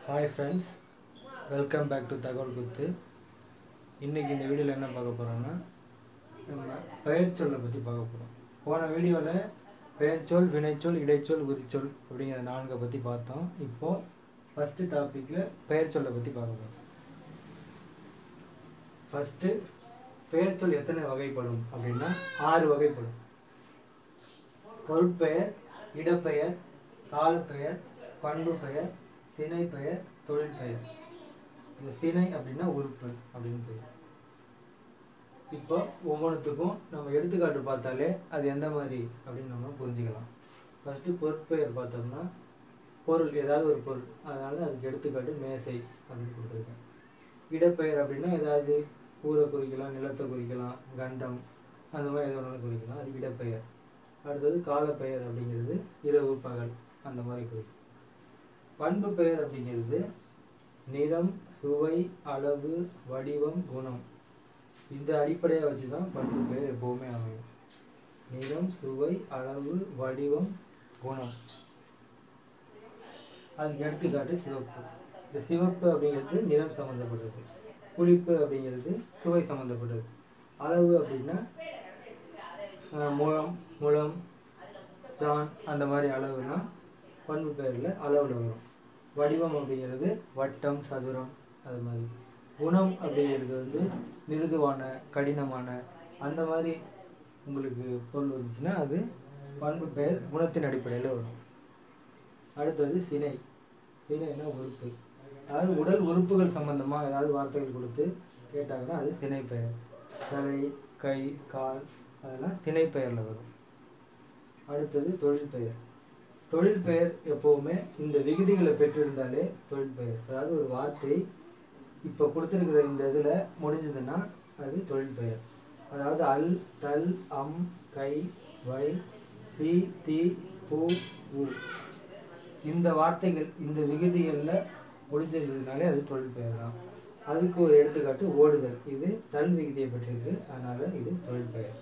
hi friends welcome back to Thagaval Kuthu இன்றைக்கி இந்த வீடியோவில் என்ன பார்க்க போகிறோம்னா நம்ம பெயர்ச்சொல்லை பற்றி பார்க்க போகிறோம் போன வீடியோவில் பெயர்ச்சொல் வினைச்சொல் இடைச்சொல் உரிச்சொல் அப்படிங்கிற நான்கை பற்றி பார்த்தோம் இப்போது ஃபஸ்ட்டு டாப்பிக்கில் பெயர்ச்சொல்லை பற்றி பார்க்க போகிறோம் ஃபஸ்ட்டு பெயர்ச்சொல் எத்தனை வகைப்படும் அப்படின்னா ஆறு வகைப்படும் பொருட்பெயர் இடப்பெயர் காலப்பெயர் பண்பு பெயர் சினை பெயர் தொழில் பெயர் இந்த சினை அப்படின்னா உறுப்பு அப்படின்னு பெயர் இப்போ ஒவ்வொன்றுத்துக்கும் நம்ம எடுத்துக்காட்டு பார்த்தாலே அது எந்த மாதிரி அப்படின்னு நம்ம புரிஞ்சுக்கலாம் ஃபஸ்ட்டு பொருட்பெயர் பார்த்தோம்னா பொருள் ஏதாவது ஒரு பொருள் அதனால அதுக்கு எடுத்துக்காட்டு மேசை அப்படின்னு கொடுத்துருக்கேன் இடப்பெயர் அப்படின்னா ஏதாவது ஊரை குறிக்கலாம் நிலத்தை குறிக்கலாம் கண்டம் அந்த மாதிரி எது வேணாலும் குறிக்கலாம் அது இடப்பெயர் அடுத்தது காலப்பெயர் அப்படிங்கிறது இரவு பகல் அந்த மாதிரி குறிக்கும் பண்பு பெயர் அப்படிங்கிறது நிறம் சுவை அளவு வடிவம் குணம் இந்த அடிப்படையாக வச்சு தான் பண்பு பெயர் எப்போவுமே அமையும் நிறம் சுவை அளவு வடிவம் குணம் அதுக்கு எடுத்துக்காட்டு சிவப்பு இந்த சிவப்பு அப்படிங்கிறது நிறம் சம்மந்தப்பட்டது புளிப்பு அப்படிங்கிறது சுவை சம்மந்தப்பட்டது அளவு அப்படின்னா அஹ், முழம் முழம் ஜான் அந்த மாதிரி அளவுனா பண்பு பெயரில் அளவில் வரும் வடிவம் அப்படிங்கிறது வட்டம் சதுரம் அது மாதிரி குணம் அப்படிங்கிறது வந்து மிருதுவான கடினமான அந்த மாதிரி உங்களுக்கு பொருள் வந்துச்சுன்னா அது பண்பு பெயர் குணத்தின் அடிப்படையில் வரும் அடுத்தது சினை சினைனா உறுப்பு அதாவது உடல் உறுப்புகள் சம்பந்தமாக ஏதாவது வார்த்தைகள் கொடுத்து கேட்டாங்கன்னா அது சினை பெயர் தலை கை கால் அதெல்லாம் திணை பெயரில் வரும் அடுத்தது தொழில் பெயர் தொழில் பெயர் எப்போவுமே இந்த விகுதிகளை பெற்றிருந்தாலே தொழில் பெயர் அதாவது ஒரு வார்த்தை இப்போ கொடுத்துருக்கிற இந்த இதில் முடிஞ்சதுன்னா அது தொழில் பெயர் அதாவது அல் தல் அம் கை வை சி தி பூ உ இந்த வார்த்தைகள் இந்த விகுதிகளில் முடிஞ்சிருந்ததுனாலே அது தொழில் பெயர் தான் அதுக்கு ஒரு எடுத்துக்காட்டு ஓடுதல் இது தல் விகுதியை பெற்றிருக்கு அதனால இது தொழில் பெயர்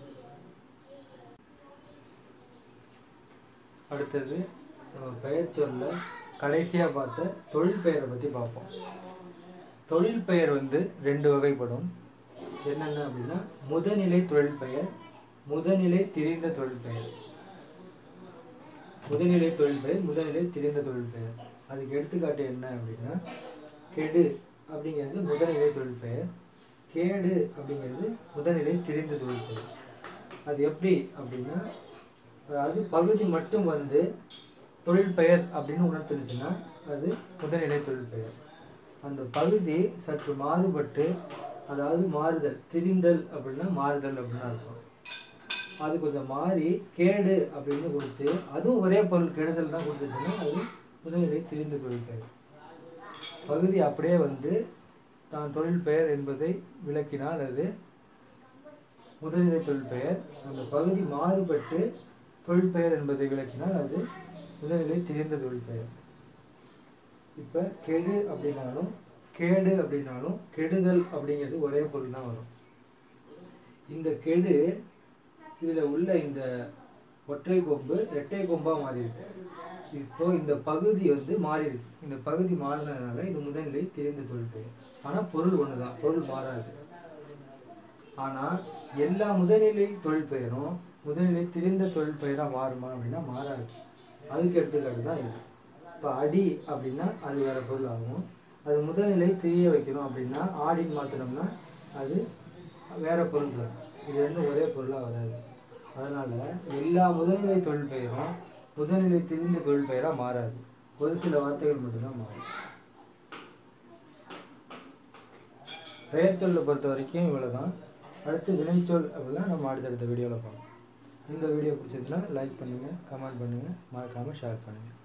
அடுத்தது நம்ம பெயர் சொல்ல கடைசியாக பார்த்த தொழில் பெயரை பற்றி பார்ப்போம் தொழில் பெயர் வந்து ரெண்டு வகைப்படும் என்னென்ன அப்படின்னா முதநிலை தொழில் பெயர் முதநிலை திரிந்த தொழில் பெயர் முதநிலை தொழில் பெயர் முதநிலை திரிந்த தொழில் பெயர் அதுக்கு எடுத்துக்காட்டு என்ன அப்படின்னா கெடு அப்படிங்கிறது முதநிலை தொழில் பெயர் கேடு அப்படிங்கிறது முதநிலை திரிந்த தொழில் பெயர் அது எப்படி அப்படின்னா அதாவது பகுதி மட்டும் வந்து தொழில் பெயர் அப்படின்னு உணர்த்துனுச்சுன்னா அது முதல்நிலை தொழில் பெயர் அந்த பகுதி சற்று மாறுபட்டு அதாவது மாறுதல் திரிந்தல் அப்படின்னா மாறுதல் அப்படின்னு அர்த்தம் அது கொஞ்சம் மாறி கேடு அப்படின்னு கொடுத்து அதுவும் ஒரே பொருள் கெடுதல் தான் கொடுத்துச்சுன்னா அது முதல்நிலை திரிந்த தொழில் பெயர் பகுதி அப்படியே வந்து தான் தொழில் பெயர் என்பதை விளக்கினால் அது முதல்நிலை தொழில் பெயர் அந்த பகுதி மாறுபட்டு தொழில் பெயர் என்பதை விளக்கினால் அது முதல்நிலை திரிந்த தொழில் பெயர் இப்போ கெடு அப்படின்னாலும் கேடு அப்படின்னாலும் கெடுதல் அப்படிங்கிறது ஒரே பொருள் தான் வரும் இந்த கெடு இதில் உள்ள இந்த ஒற்றை கொம்பு இரட்டை கொம்பாக மாறியிருக்கு இப்போ இந்த பகுதி வந்து மாறியிருக்கு இந்த பகுதி மாறினதுனால இது முதல்நிலை திரிந்த தொழில் பெயர் ஆனால் பொருள் ஒன்று தான் பொருள் மாறாது ஆனால் எல்லா முதல்நிலை தொழில் பெயரும் முதல்நிலை திரிந்த தொழில் பெயராக மாறுமா அப்படின்னா மாறாது அதுக்கு எடுத்துக்காட்டு தான் இது இப்போ அடி அப்படின்னா அது வேற பொருள் ஆகும் அது முதல்நிலை திரிய வைக்கணும் அப்படின்னா ஆடின்னு மாற்றினோம்னா அது வேற பொருள் தரும் இது ரெண்டும் ஒரே பொருளாக வராது அதனால எல்லா முதல்நிலை தொழில் பெயரும் முதல்நிலை திரிந்த தொழில் பெயராக மாறாது ஒரு சில வார்த்தைகள் மட்டும்தான் மாறும் பெயர் சொல்லை பொறுத்த வரைக்கும் இவ்வளவுதான் அடுத்து வினைச்சொல் அப்படிலாம் நம்ம அடுத்தடுத்த வீடியோவில் பார்ப்போம் இந்த வீடியோ பிடிச்சதுன்னா லைக் பண்ணுங்கள் கமெண்ட் பண்ணுங்கள் மறக்காமல் ஷேர் பண்ணுங்கள்